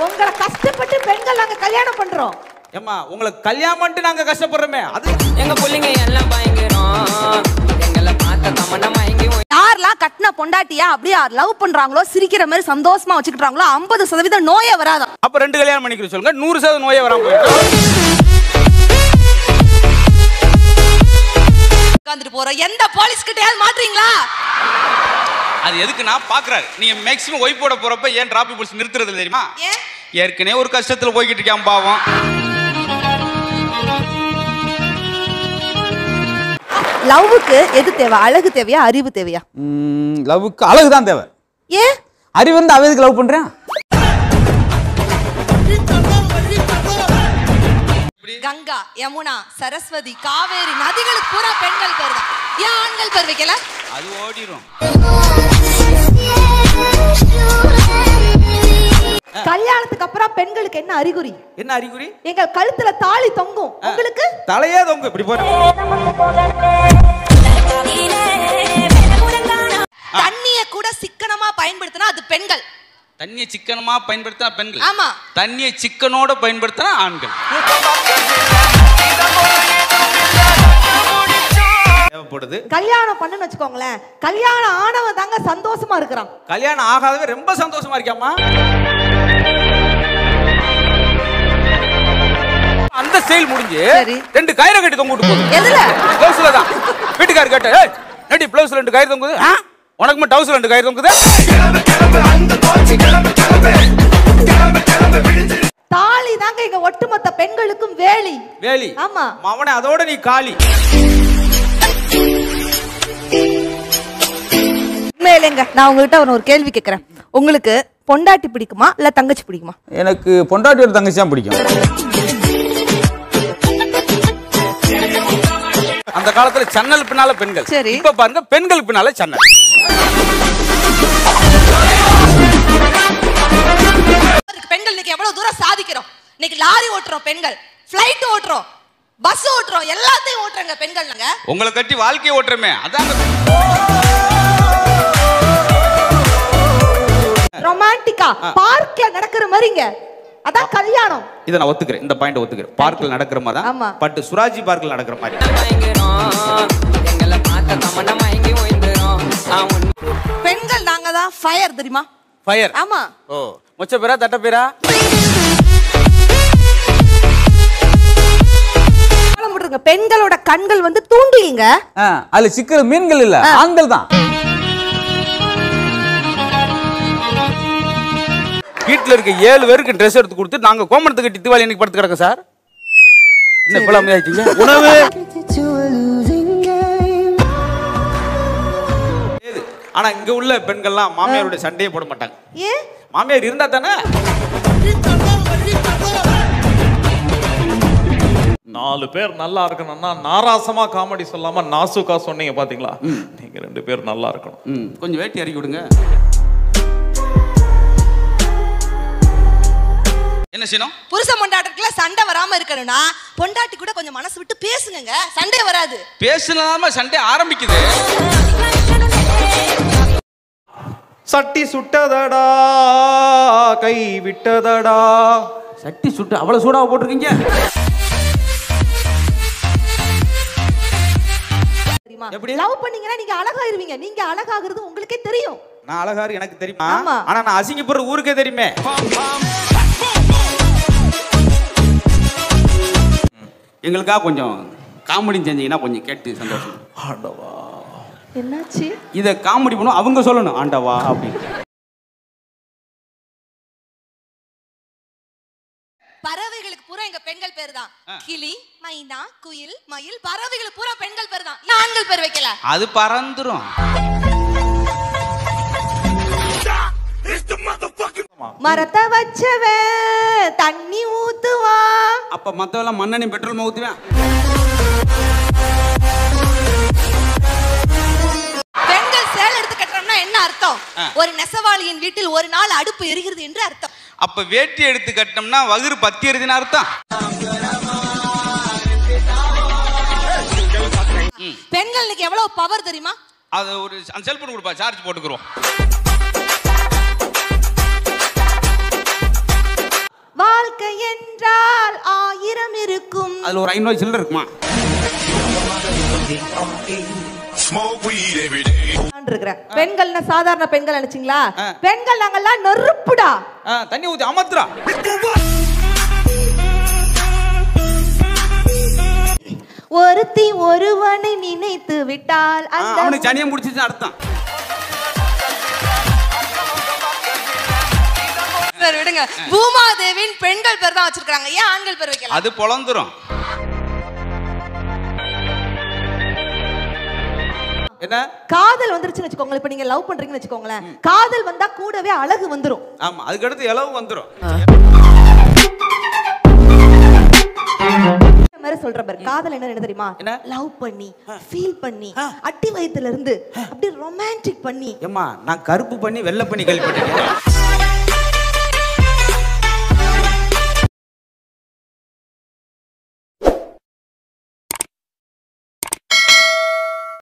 உங்களை கஷ்டப்பட்டு பெண்கள் நாங்க கல்யாணம் பண்றோம் ஏம்மா உங்களுக்கு கல்யாணம் பண்ணிட்டு நாங்க கஷ்டப்படுறோமே அது எங்க புள்ளைங்க எல்லாம் பயங்கரம் எங்களை பார்த்த தமன்னா மயங்கி யாரெல்லாம் கட்டின பொண்டாட்டியா அப்படியே லவ் பண்றாங்களோ சிரிக்கிற மாதிரி சந்தோஷமா வச்சுக்கிட்டாங்களோ ஐம்பது சதவீதம் நோயே வராதான் அப்ப ரெண்டு கல்யாணம் பண்ணிக்கிற சொல்லுங்க நூறு சதவீதம் நோயே வராம போயிடும் உட்காந்துட்டு போறோம் எந்த போலீஸ் கிட்டயாவது மாட்டுறீங்களா அது எதுக்கு நான் பாக்குறாரு நீங்க மேக்ஸிமம் ஒய்ஃப் போட போறப்ப ஏன் டிராபிக் போலீஸ் நிறுத்துறது இல்ல தெரியுமா ஏன் ஏற்கனவே ஒரு கஷ்டத்துல போய்கிட்டு இருக்கான் பாவம் லவ்வுக்கு எது தேவை அழகு தேவையா அறிவு தேவையா லவ்வுக்கு அழகு தான் தேவை ஏன் அறிவு வந்து அவ எதுக்கு லவ் பண்றேன் கங்கா யமுனா சரஸ்வதி காவேரி நதிகளுக்கு பூரா பெண்கள் பேர் தான் ஏன் ஆண்கள் பேர் வைக்கல அது ஓடிரும் கல்யாணத்துக்கு அப்புறம் பெண்களுக்கு என்ன அறிகுறி என்ன அறிகுறி எங்க கழுத்துல தாலி தொங்கும் உங்களுக்கு தலையே தொங்க இப்படி போற தண்ணிய கூட சிக்கனமா பயன்படுத்தினா அது பெண்கள் தண்ணியை சிக்கனமா பயன்படுத்தினா பெண்கள் ஆமா தண்ணியை சிக்கனோட பயன்படுத்தினா ஆண்கள் தேவைப்படுது கல்யாணம் பண்ணுன்னு வச்சுக்கோங்களேன் கல்யாணம் ஆனவன் தாங்க சந்தோஷமா இருக்கிறான் கல்யாணம் ஆகாதவே ரொம்ப சந்தோஷமா இருக்காமா அந்த ஸ்டைல் முடிஞ்சு சரி. ரெண்டு கயிறை கட்டி தொங்க விட்டு போகுது எதுல பிளவுஸ்ல தான் வீட்டுக்காரர் கேட்ட ஏய் நடி பிளவுஸ்ல ரெண்டு கயிறு தொங்குது ஆ? உனக்கு மட்டும் டவுஸ்ல ரெண்டு கயிறு தொங்குது தாலி தாங்க எங்க ஒட்டுமொத்த பெண்களுக்கும் வேலி வேலி ஆமா அவனை அதோட நீ காலி உண்மையிலேங்க நான் உங்ககிட்ட ஒரு ஒரு கேள்வி கேட்கறேன் உங்களுக்கு பொண்டாட்டி பிடிக்குமா இல்ல தங்கச்சி பிடிக்குமா எனக்கு பொண்டாட்டியோட தங்கச்சி தான் பிடிக்கும் அந்த காலத்துல சன்னல் பின்னால பெண்கள் சரி. இப்ப பாருங்க பெண்கள் பின்னால சன்னல் அதுக்கு பெண்கள் இன்னைக்கு எவ்வளவு தூரம் சாதிக்கிறோம் இன்னைக்கு லாரி ஓட்டுறோம் பெண்கள் ஃப்ளைட் ஓட்டுறோம் பஸ் ஓட்டுறோம் எல்லாத்தையும் ஓட்டுறங்க பெண்கள் நாங்க உங்களை கட்டி வாழ்க்கையை ஓட்டுறமே அதான் ரொமான்டிக்கா பார்க்ல நடக்கிற மாதிரிங்க அதான் கல்யாணம் இதை நான் ஒத்துக்கிறேன் இந்த பாயிண்ட் ஒத்துக்கிறேன் பார்க்கில் நடக்கிற மாதிரி ஆமா. தான் பட் சுராஜி பார்க்கில் நடக்கிற மாதிரி பயங்கரம் எங்களை பார்த்த தமன்னா மயங்கி ஓய்ந்துரும் பெண்கள் நாங்க தான் ஃபயர் தெரியுமா ஃபயர் ஆமா ஓ மொச்ச பேரா தட்ட பேரா காலம் விட்டுருங்க. பெண்களோட கண்கள் வந்து தூண்டிங்க ஆ, அதுல சிக்கிற மீன்கள் இல்ல ஆண்கள் தான் வீட்டுல இருக்க ஏழு பேருக்கு ட்ரெஸ் எடுத்து கொடுத்து நாங்க கோமணத்துக்கு கட்டி திவாலி இன்னைக்கு படுத்து கிடக்க சார் என்ன இவ்வளவு அமைதியாயிட்டீங்க உணவு ஏது. ஆனா இங்க உள்ள பெண்கள்லாம் மாமியாருடைய சண்டையே போட மாட்டாங்க ஏன் மாமியார் இருந்தா தானே நாலு பேர் நல்லா இருக்கணும்னா நாராசமா காமெடி சொல்லாம நாசுக்கா சொன்னீங்க பாத்தீங்களா நீங்க ரெண்டு பேர் நல்லா இருக்கணும் ம், கொஞ்சம் வேட்டி இறக்கி விடுங்க என்ன செய்யணும் புருஷ பொண்டாட்டிக்குள்ள சண்டை வராம இருக்கணும்னா பொண்டாட்டி கூட கொஞ்சம் மனசு விட்டு பேசுங்க சண்டை வராது பேசினாம சண்டை ஆரம்பிக்குது சட்டி சுட்டதடா கை விட்டதடா சட்டி சுட்டு அவ்வளவு சூடாக போட்டிருக்கீங்க தெரியுமா எப்படி? லவ் பண்ணீங்கன்னா நீங்க அழகாயிருவீங்க நீங்க அழகாகிறது உங்களுக்கே தெரியும் நான் அழகாரு எனக்கு தெரியுமா ஆமா. ஆனா நான் அசிங்கப்படுற ஊருக்கே தெரியுமே எங்களுக்காக கொஞ்சம் காமெடி செஞ்சீங்கன்னா கொஞ்சம் கேட்டு சந்தோஷம் என்னாச்சு இதை காமெடி பண்ணும் அவங்க சொல்லணும் ஆண்டவா அப்படின்னு பறவைகளுக்கு பூரா எங்க பெண்கள் பேர் தான் கிளி மைனா குயில் மயில் பறவைகளுக்கு பூரா பெண்கள் பேர் தான் ஏன் ஆண்கள் பேர் வைக்கல அது பறந்துரும் மரத்தை வச்சவன் தண்ணி ஊத்துவான் அப்ப மத்தவெல்லாம் மண்ணெண்ணி பெட்ரோல் ஊத்துவேன் பெண்கள் சேலை எடுத்து கட்டுறோம்னா என்ன அர்த்தம் ஆ. ஒரு நெசவாளியின் வீட்டில் ஒரு நாள் அடுப்பு எரிகிறது என்று அர்த்தம் அப்ப வேட்டி எடுத்து கட்டினோம்னா வகுறு பத்தி எறுதினா அர்த்தம் பெண்கள் இன்னைக்கு எவ்வளவு பவர் தெரியுமா அது ஒரு அந்த செல்போன் கொடுப்பா சார்ஜ் போட்டுக்கிறோம் வாழ்க்கை என்றால் ஆயிரம் இருக்கும் அதுல ஒரு ஐநூறு சில்லற இருக்குமா Smoke weed every day. நான் இருக்கிறேன் பெண்கள்னா சாதாரண பெண்கள் நினைச்சீங்களா ஆ. பெண்கள் நாங்கெல்லாம் நெருப்புடா ஆ, தண்ணி ஊத்தி அமர்த்துறா ஒருத்தி ஒருவனை நினைத்து விட்டால் ஆ, அந்த அவனுக்கு சனியம் முடிச்சிச்சு அர்த்தம் பேர் விடுங்க பூமாதேவின் பெண்கள் பேர் தான் வச்சிருக்காங்க ஏன் ஆண்கள் பேர் வைக்கல அது பொழந்துரும் என்ன காதல் வந்துருச்சுன்னு வச்சுக்கோங்களேன் இப்ப நீங்க லவ் பண்றீங்கன்னு வச்சுக்கோங்களேன் காதல் வந்தா கூடவே அழகு வந்துரும் ஆமா அதுக்கு அடுத்து இலவு வந்துரும் இந்த மாதிரி சொல்ற பாரு காதல் என்ன என்ன தெரியுமா என்ன? லவ் பண்ணி ஃபீல் பண்ணி அட்டி வயத்துல இருந்து அப்படியே ரொமான்டிக் பண்ணி ஏம்மா நான் கருப்பு பண்ணி வெள்ளை பண்ணி கேள்விப்பட்டிருக்கேன்